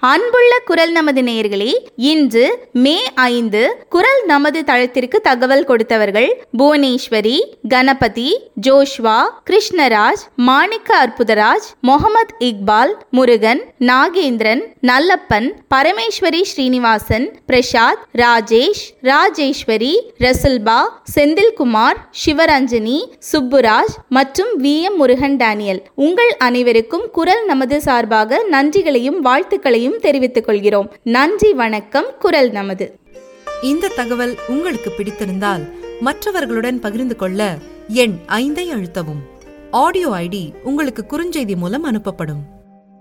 அன்புள்ள குரல் நமது நேயர்களே இன்று மே ஐந்து குரல் நமது தளத்திற்கு தகவல் கொடுத்தவர்கள் புவனேஸ்வரி கணபதி ஜோஷ்வா கிருஷ்ணராஜ் மாணிக்க அற்புதராஜ் முகமது இக்பால் முருகன் நாகேந்திரன் நல்லப்பன் பரமேஸ்வரி ஸ்ரீனிவாசன் பிரசாத் ராஜேஷ் ராஜேஸ்வரி ரசுல்பா செந்தில்குமார் சிவரஞ்சனி சுப்புராஜ் மற்றும் வி எம் முருகன் டேனியல் உங்கள் அனைவருக்கும் குரல் நமது சார்பாக நன்றிகளையும் வாழ்த்துக்களையும் தெரிவித்துக் கொள்கிறோம் நன்றி வணக்கம் குரல் நமது இந்த தகவல் உங்களுக்கு பிடித்திருந்தால் மற்றவர்களுடன் பகிர்ந்து கொள்ள எண் ஐந்தை அழுத்தவும் ஆடியோ ஐடி உங்களுக்கு குறுஞ்செய்தி மூலம் அனுப்பப்படும்